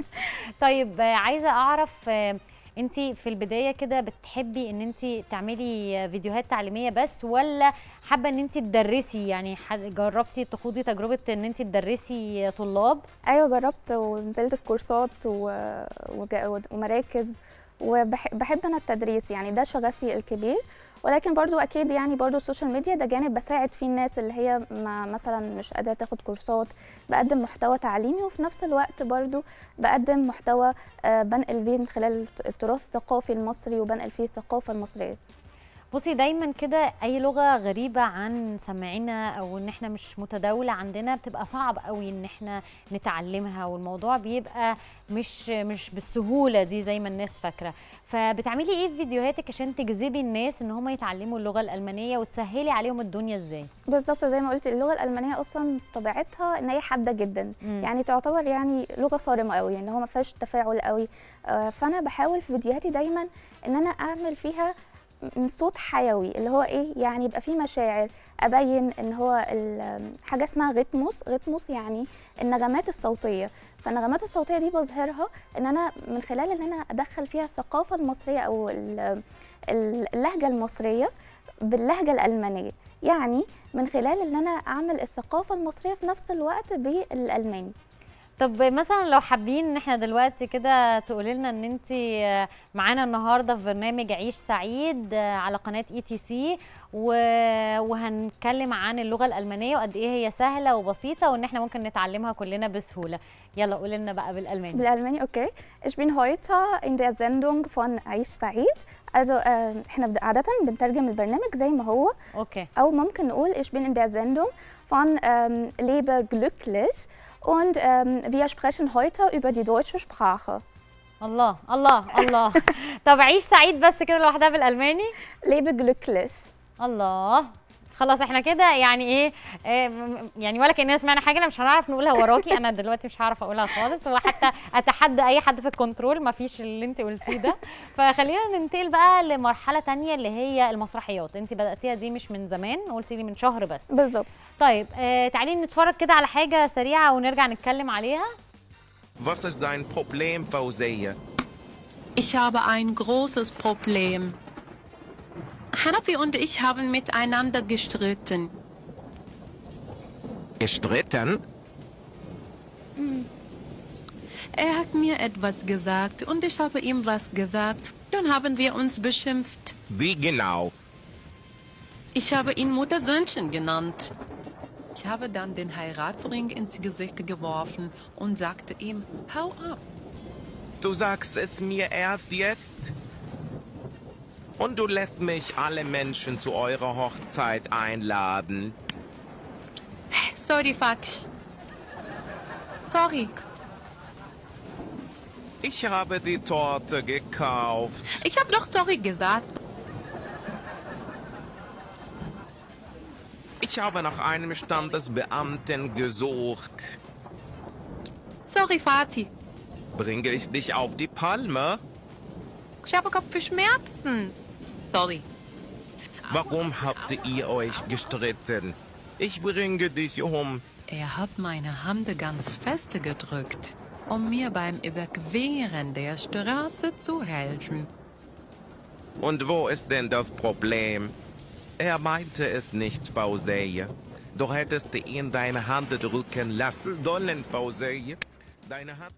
طيب آه، عايزه اعرف انت في البدايه كده بتحبي ان انت تعملي آه، فيديوهات تعليميه بس ولا حابه ان انت تدرسي يعني ح- جربتي تخوضي تجربه ان انت تدرسي طلاب ايوه جربت ونزلت في كورسات و... وج... ومراكز وبحب انا التدريس يعني ده شغفي الكبير ولكن برضو اكيد يعني برضو السوشيال ميديا ده جانب بساعد فيه الناس اللي هي ما مثلا مش قادره تاخد كورسات بقدم محتوى تعليمي وفي نفس الوقت برضو بقدم محتوى آه، بنقل بيه من خلال التراث الثقافي المصري وبنقل فيه الثقافه المصريه بصي دايما كده اي لغه غريبه عن سماعنا او ان احنا مش متداوله عندنا بتبقى صعب قوي ان احنا نتعلمها والموضوع بيبقى مش مش بالسهوله دي زي ما الناس فاكره فبتعملي ايه في فيديوهاتك عشان تجذبي الناس ان هم يتعلموا اللغه الالمانيه وتسهلي عليهم الدنيا ازاي بالظبط زي ما قلت اللغه الالمانيه اصلا طبيعتها ان هي حاده جدا مم. يعني تعتبر يعني لغه صارمه قوي يعني هو ما فيهاش تفاعل قوي آه، فانا بحاول في فيديوهاتي دايما ان انا اعمل فيها م- صوت حيوي اللي هو ايه يعني يبقى فيه مشاعر ابين ان هو ال- حاجه اسمها غتموس غتموس يعني النغمات الصوتيه فالنغمات الصوتيه دي بظهرها ان انا من خلال ان انا ادخل فيها الثقافه المصريه او ال- ال- اللهجه المصريه باللهجه الالمانيه يعني من خلال ان انا اعمل الثقافه المصريه في نفس الوقت بالالماني طب مثلا لو حابين ان احنا دلوقتي كده تقولي لنا ان انت معانا النهارده في برنامج عيش سعيد على قناه اي تي سي وهنتكلم عن اللغه الالمانيه وقد ايه هي سهله وبسيطه وان احنا ممكن نتعلمها كلنا بسهوله يلا قولي لنا بقى بالالماني بالالماني اوكي ich bin heute in der Sendung von عيش سعيد also äh, احنا بد- عاده بنترجم البرنامج زي ما هو اوكي او ممكن نقول ich bin in der Sendung von ähm, lebe glücklich und ähm, wir sprechen heute über die deutsche Sprache الله الله الله طب عيش سعيد بس كده لوحدها بالالماني lebe glücklich الله خلاص احنا كده يعني ايه آه، م- يعني ولا كاننا سمعنا حاجه انا مش هنعرف نقولها وراكي انا دلوقتي مش هعرف اقولها خالص وحتى اتحدى اي حد في الكنترول ما فيش اللي انت قلتيه ده فخلينا ننتقل بقى لمرحله تانية اللي هي المسرحيات انت بداتيها دي مش من زمان قلتي لي من شهر بس بالظبط طيب آه تعالي نتفرج كده على حاجه سريعه ونرجع نتكلم عليها Was ist dein Problem, Fauseia? Ich habe ein großes Problem. Hanafi und ich haben miteinander gestritten. Gestritten? Er hat mir etwas gesagt und ich habe ihm was gesagt. Dann haben wir uns beschimpft. Wie genau? Ich habe ihn Muttersöhnchen genannt. Ich habe dann den Heiratsring ins Gesicht geworfen und sagte ihm, hau ab. Du sagst es mir erst jetzt? Und du lässt mich alle Menschen zu eurer Hochzeit einladen. Sorry, Fax. Sorry. Ich habe die Torte gekauft. Ich habe doch sorry gesagt. Ich habe nach einem Standesbeamten gesucht. Sorry, Vati. Bringe ich dich auf die Palme? Ich habe Kopfschmerzen. Sorry. Warum habt ihr euch gestritten? Ich bringe dich um. Er hat meine Hand ganz fest gedrückt, um mir beim Überqueren der Straße zu helfen. Und wo ist denn das Problem? Er meinte es nicht, Fauseie. Du hättest ihn deine Hand drücken lassen sollen, Fauseie. Deine Hand...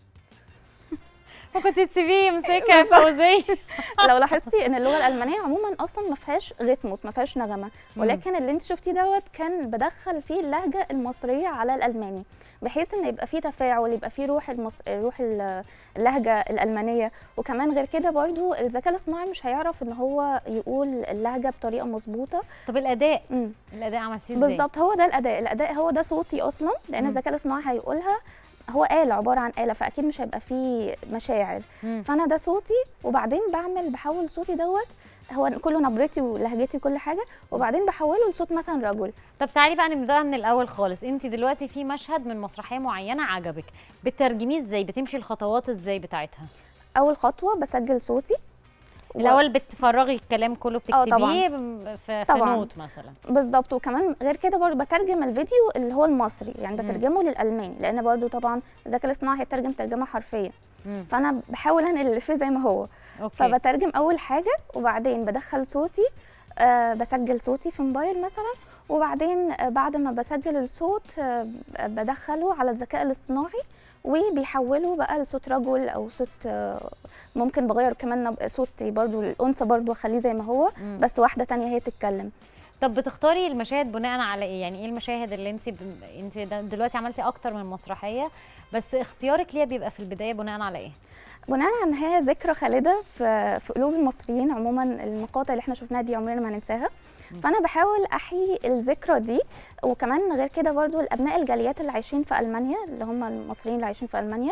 ممكن تسيبيه يمسكها يا فوزيه لو لاحظتي ان اللغه الالمانيه عموما اصلا ما فيهاش ريتموس ما فيهاش نغمه ولكن اللي انت شفتيه دوت كان بدخل فيه اللهجه المصريه على الالماني بحيث ان يبقى فيه تفاعل يبقى فيه روح المص... روح ال- اللهجه الالمانيه وكمان غير كده برضو الذكاء الاصطناعي مش هيعرف ان هو يقول اللهجه بطريقه مظبوطه طب الاداء مم. الاداء عملتيه ازاي بالظبط هو ده الاداء الاداء هو ده صوتي اصلا لان مم. الذكاء الاصطناعي هيقولها هو آلة عبارة عن آلة فأكيد مش هيبقى فيه مشاعر مم. فأنا ده صوتي وبعدين بعمل بحول صوتي دوت هو كله نبرتي ولهجتي وكل حاجة وبعدين بحوله لصوت مثلا رجل طب تعالي بقى نبداها من الاول خالص انت دلوقتي في مشهد من مسرحيه معينه عجبك بترجميه ازاي بتمشي الخطوات ازاي بتاعتها أول خطوة بسجل صوتي و- الاول بتفرغي الكلام كله آه، طبعاً. بتكتبيه ب- في, في طبعاً. نوت مثلا بالظبط وكمان غير كده برضه بترجم الفيديو اللي هو المصري يعني بترجمه للألماني لأن برضه طبعا الذكاء الاصطناعي هيترجم ترجمة حرفية مم. فأنا بحاول أنقل اللي فيه زي ما هو اوكي فبترجم اول حاجه وبعدين بدخل صوتي آه بسجل صوتي في موبايل مثلا وبعدين آه بعد ما بسجل الصوت آه بدخله على الذكاء الاصطناعي وبيحوله بقى لصوت رجل او صوت آه ممكن بغير كمان نب- صوتي برضو الانثى برضو اخليه زي ما هو مم. بس واحده تانية هي تتكلم طب بتختاري المشاهد بناء على ايه يعني ايه المشاهد اللي انت ب... انت د- دلوقتي عملتي اكتر من مسرحيه بس اختيارك ليها بيبقى في البدايه بناء على ايه بناء على ان هي ذكرى خالده في في قلوب المصريين عموما المقاطع اللي احنا شفناها دي عمرنا ما هننساها فانا بحاول احيي الذكرى دي وكمان غير كده برضو الابناء الجاليات اللي عايشين في المانيا اللي هم المصريين اللي عايشين في المانيا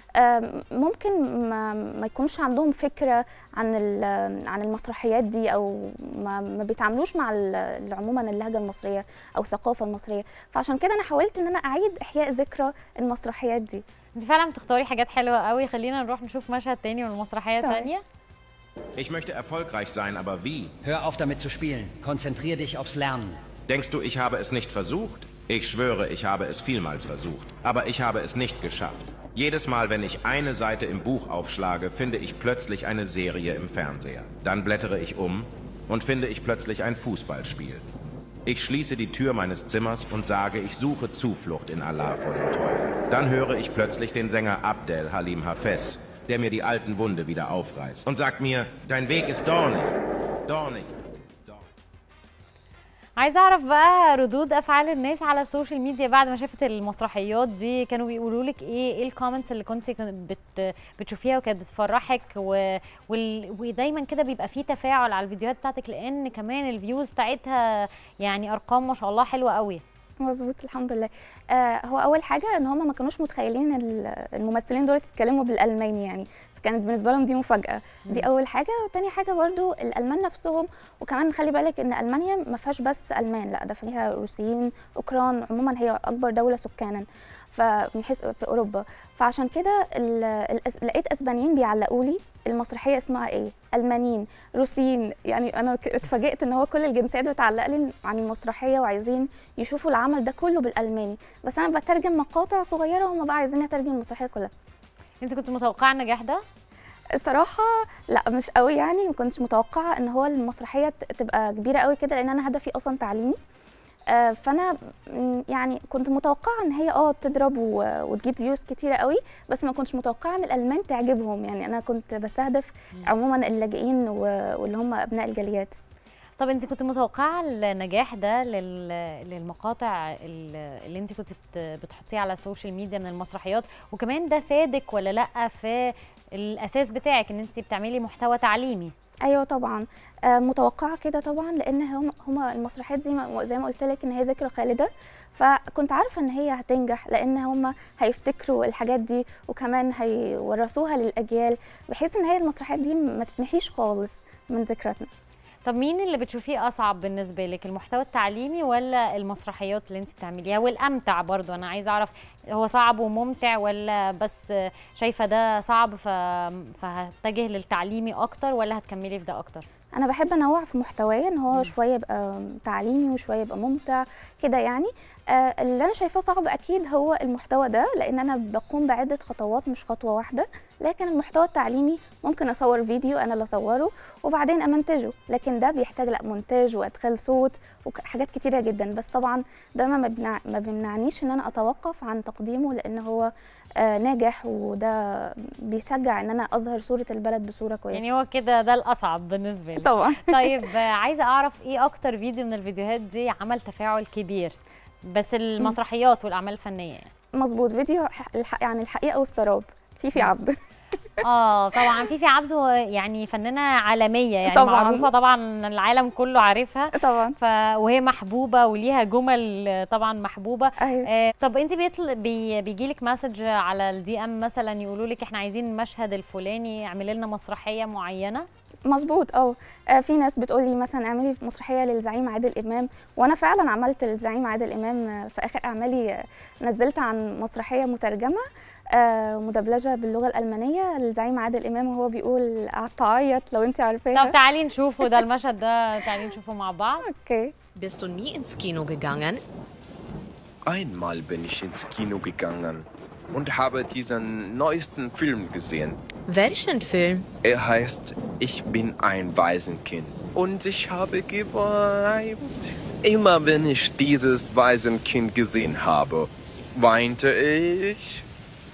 آم، ممكن ما, ما يكونش عندهم فكره عن ال- عن المسرحيات دي او ما, ما بيتعاملوش مع ال- عموما اللهجه المصريه او الثقافه المصريه فعشان كده انا حاولت ان انا اعيد احياء ذكرى المسرحيات دي انت فعلا بتختاري حاجات حلوه قوي خلينا نروح نشوف مشهد تاني من مسرحيه طيب. تانية Ich möchte erfolgreich sein, aber wie? Hör auf damit zu spielen. Konzentrier dich aufs Lernen. Denkst du, ich habe es nicht versucht? Ich schwöre, ich habe es vielmals versucht. Aber ich habe es nicht geschafft. Jedes Mal, wenn ich eine Seite im Buch aufschlage, finde ich plötzlich eine Serie im Fernseher. Dann blättere ich um und finde ich plötzlich ein Fußballspiel. Ich schließe die Tür meines Zimmers und sage, ich suche Zuflucht in Allah vor dem Teufel. Dann höre ich plötzlich den Sänger Abdel Halim Hafez, der mir die alten Wunde wieder aufreißt und sagt mir, dein Weg ist dornig, dornig. عايزه اعرف بقى ردود افعال الناس على السوشيال ميديا بعد ما شافت المسرحيات دي كانوا بيقولوا لك ايه ايه الكومنتس اللي كنت بت بتشوفيها وكانت بتفرحك و... وال... ودايما كده بيبقى فيه تفاعل على الفيديوهات بتاعتك لان كمان الفيوز بتاعتها يعني ارقام ما شاء الله حلوه قوي مظبوط الحمد لله آه هو اول حاجه ان هم ما كانوش متخيلين ال- الممثلين دول يتكلموا بالالماني يعني فكانت بالنسبه لهم دي مفاجاه دي اول حاجه وتاني حاجه برضو الالمان نفسهم وكمان خلي بالك ان المانيا ما فيهاش بس المان لا ده فيها روسيين اوكران عموما هي اكبر دوله سكانا فمن حيث في اوروبا فعشان كده ال- الأس- لقيت اسبانيين بيعلقوا لي المسرحيه اسمها ايه المانيين روسيين يعني انا ك- اتفاجئت ان هو كل الجنسيات بتعلق لي عن المسرحيه وعايزين يشوفوا العمل ده كله بالالماني بس انا بترجم مقاطع صغيره وهم بقى عايزين اترجم المسرحيه كلها انت كنت متوقعه النجاح ده الصراحه لا مش قوي يعني ما كنتش متوقعه ان هو المسرحيه ت- تبقى كبيره قوي كده لان انا هدفي اصلا تعليمي آه، فانا م، يعني كنت متوقعه ان هي اه تضرب و- وتجيب فيوز كتيره قوي بس ما كنتش متوقعه ان الالمان تعجبهم يعني انا كنت بستهدف عموما اللاجئين و- واللي هم ابناء الجاليات طب انت كنت متوقعه النجاح ده لل... للمقاطع ال- اللي انت كنت بت... بتحطيها على السوشيال ميديا من المسرحيات وكمان ده فادك ولا لا في الاساس بتاعك ان انت بتعملي محتوى تعليمي ايوه طبعا آه، متوقعه كده طبعا لان هم هم المسرحيات زي ما زي ما قلت لك ان هي ذكرى خالده فكنت عارفه ان هي هتنجح لان هم هيفتكروا الحاجات دي وكمان هيورثوها للاجيال بحيث ان هي المسرحيات دي ما تتمحيش خالص من ذكرتنا طب مين اللي بتشوفيه اصعب بالنسبه لك المحتوى التعليمي ولا المسرحيات اللي انت بتعمليها والامتع برضو انا عايزه اعرف هو صعب وممتع ولا بس شايفه ده صعب ف... فهتجه للتعليمي اكتر ولا هتكملي في ده اكتر انا بحب انوع في محتوايا ان هو شويه يبقى تعليمي وشويه يبقى ممتع كده يعني آه اللي انا شايفاه صعب اكيد هو المحتوى ده لان انا بقوم بعده خطوات مش خطوه واحده لكن المحتوى التعليمي ممكن اصور فيديو انا اللي اصوره وبعدين امنتجه لكن ده بيحتاج لا مونتاج وادخال صوت وحاجات كتيره جدا بس طبعا ده ما مبنع ما بيمنعنيش ان انا اتوقف عن تقديمه لان هو آه ناجح وده بيشجع ان انا اظهر صوره البلد بصوره كويسه يعني هو كده ده الاصعب بالنسبه لي طبعا طيب آه، عايزه اعرف ايه اكتر فيديو من الفيديوهات دي عمل تفاعل كبير بس المسرحيات والاعمال الفنيه يعني مظبوط فيديو ح- الح- يعني الحقيقه والسراب فيفي عبد اه طبعا فيفي عبده يعني فنانه عالميه يعني طبعاً. معروفه طبعا العالم كله عارفها طبعا ف... وهي محبوبه وليها جمل آه، طبعا محبوبه أيوة. آه طب انت بيطل... بي... بيجي لك مسج على الدي ام مثلا يقولوا لك احنا عايزين المشهد الفلاني اعملي لنا مسرحيه معينه مظبوط اه آه، في ناس بتقول لي مثلا اعملي مسرحيه للزعيم عادل امام وانا فعلا عملت للزعيم عادل امام آه، في اخر اعمالي آه، نزلت عن مسرحيه مترجمه آه، مدبلجه باللغه الالمانيه للزعيم عادل امام وهو بيقول قعدت اعيط لو انت عارفاها طب تعالي نشوفه ده المشهد ده تعالي نشوفه مع بعض اوكي Bist du nie ins Kino gegangen? Einmal bin ich ins Kino gegangen und habe diesen neuesten Film gesehen. Welchen Film? Er heißt Ich bin ein Waisenkind. Und ich habe geweint. Immer wenn ich dieses Waisenkind gesehen habe, weinte ich.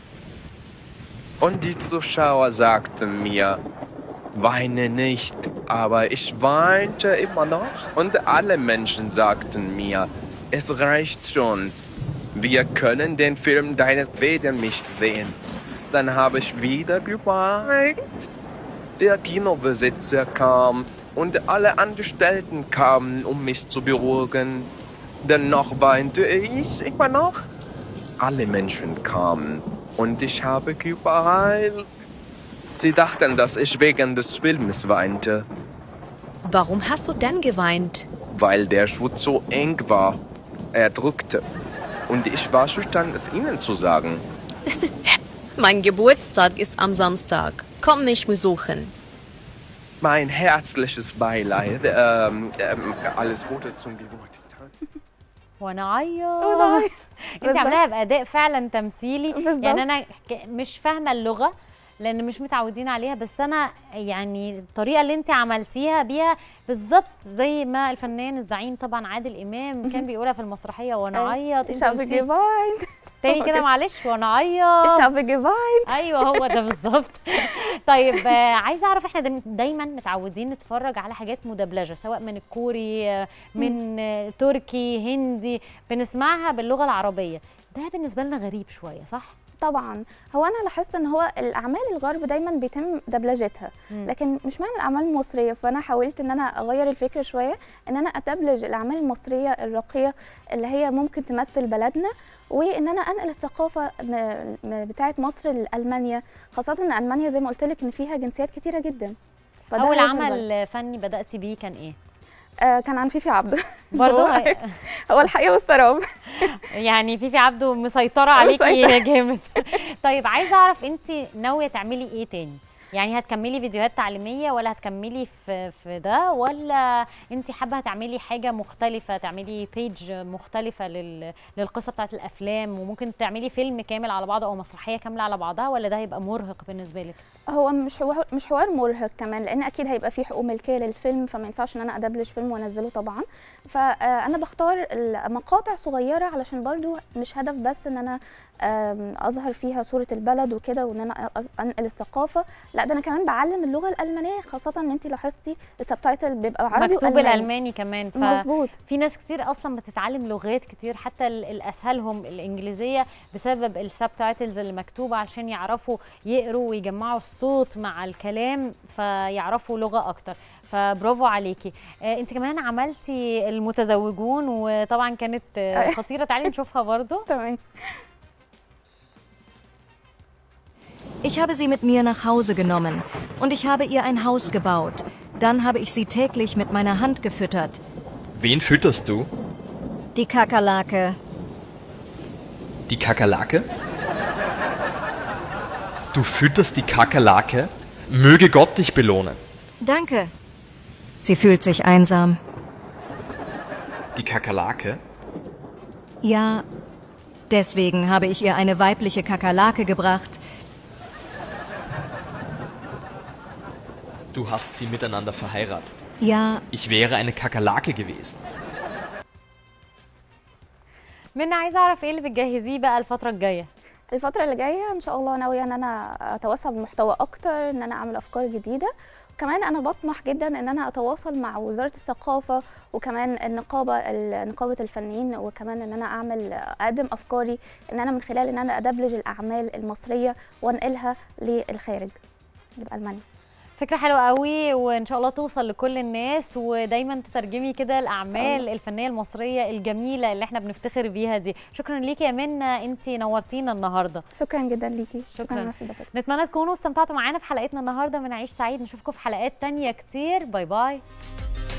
Und die Zuschauer sagten mir, weine nicht. Aber ich weinte immer noch. Und alle Menschen sagten mir, es reicht schon. Wir können den Film deinetwegen nicht sehen. Dann habe ich wieder geweint. Der Kinobesitzer kam und alle Angestellten kamen, um mich zu beruhigen. Dennoch weinte ich immer noch. Alle Menschen kamen und ich habe geweint. Sie dachten, dass ich wegen des Films weinte, Warum hast du denn geweint? weil der Schuh so eng war. Er drückte. Und ich war schüchtern, es ihnen zu sagen. Mein Geburtstag ist am Samstag. Komm mich besuchen. Mein herzliches Beileid. Ähm, ähm, alles Gute zum Geburtstag. وانا اعيط وأنا أعيط. انت بالظبط. عاملاها باداء فعلا تمثيلي بالظبط. يعني انا ك- مش فاهمه اللغه لان مش متعودين عليها بس انا يعني الطريقه اللي انت عملتيها بيها بالظبط زي ما الفنان الزعيم طبعا عادل امام كان بيقولها في المسرحيه وانا اعيط Ich انت habe قلتي- geweint. تاني هو كده كده. معلش وانا اعيط Ich habe geweint. ايوه هو ده بالظبط طيب آه، عايزه اعرف احنا دايما- دايما متعودين نتفرج على حاجات مدبلجه سواء من الكوري آه، من آه، تركي هندي بنسمعها باللغه العربيه ده بالنسبه لنا غريب شويه صح طبعا هو انا لاحظت ان هو الاعمال الغرب دايما بيتم دبلجتها مم. لكن مش معنى الاعمال المصريه فانا حاولت ان انا اغير الفكره شويه ان انا ادبلج الاعمال المصريه الراقيه اللي هي ممكن تمثل بلدنا وان انا انقل الثقافه م- م- بتاعه مصر لالمانيا خاصه ان المانيا زي ما قلت لك ان فيها جنسيات كتيره جدا فده اول لازم عمل فني بداتي بيه كان ايه آه كان عن فيفي عبده برضه هو- هو الحقيقه والسراب يعني فيفي عبده مسيطره عليكي مسيطرة. جامد طيب عايزه اعرف انت ناويه تعملي ايه تاني يعني هتكملي فيديوهات تعليميه ولا هتكملي في في ده ولا انت حابه تعملي حاجه مختلفه تعملي بيج مختلفه لل للقصه بتاعت الافلام وممكن تعملي فيلم كامل على بعضه او مسرحيه كامله على بعضها ولا ده هيبقى مرهق بالنسبه لك هو مش حوار مش حوار مرهق كمان لان اكيد هيبقى فيه حقوق ملكيه للفيلم فما ينفعش ان انا ادبلج فيلم وانزله طبعا فانا بختار مقاطع صغيره علشان برضو مش هدف بس ان انا آم، اظهر فيها صوره البلد وكده وان انا أز- انقل الثقافه لا ده انا كمان بعلم اللغه الالمانيه خاصه ان انت لاحظتي السبتايتل بيبقى عربي مكتوب وألماني. الالماني كمان ف... مظبوط في ناس كتير اصلا بتتعلم لغات كتير حتى ال- الاسهلهم الانجليزيه بسبب السبتايتلز اللي مكتوبه عشان يعرفوا يقروا ويجمعوا الصوت مع الكلام فيعرفوا لغه اكتر فبرافو عليكي آه انت كمان عملتي المتزوجون وطبعا كانت آه أيوة. خطيره تعالي نشوفها برضو تمام Ich habe sie mit mir nach Hause genommen und ich habe ihr ein Haus gebaut. Dann habe ich sie täglich mit meiner Hand gefüttert. Wen fütterst du? Die Kakerlake. Die Kakerlake? Du fütterst die Kakerlake? Möge Gott dich belohnen. Danke. Sie fühlt sich einsam. Die Kakerlake? Ja, deswegen habe ich ihr eine weibliche Kakerlake gebracht. Du hast sie miteinander verheiratet. Ja, Ich wäre eine Kakerlake gewesen. منى عايزه اعرف ايه اللي بتجهزيه بقى الفتره الجايه الفترة اللي جاية إن شاء الله ناوية إن أنا أتوسع بالمحتوى أكتر إن أنا أعمل أفكار جديدة كمان أنا بطمح جدا إن أنا أتواصل مع وزارة الثقافة وكمان النقابة ال- نقابة الفنانين وكمان إن أنا أعمل أقدم أفكاري إن أنا من خلال إن أنا أدبلج الأعمال المصرية وأنقلها للخارج لألمانيا فكرة حلوة قوي وإن شاء الله توصل لكل الناس ودايما تترجمي كده الأعمال الله. الفنية المصرية الجميلة اللي احنا بنفتخر بيها دي شكرا ليكي يا منى انت نورتينا النهاردة شكرا جدا ليكي شكرا على استضافتك. نتمنى تكونوا استمتعتوا معانا في حلقتنا النهاردة من عيش سعيد نشوفكم في حلقات تانية كتير باي باي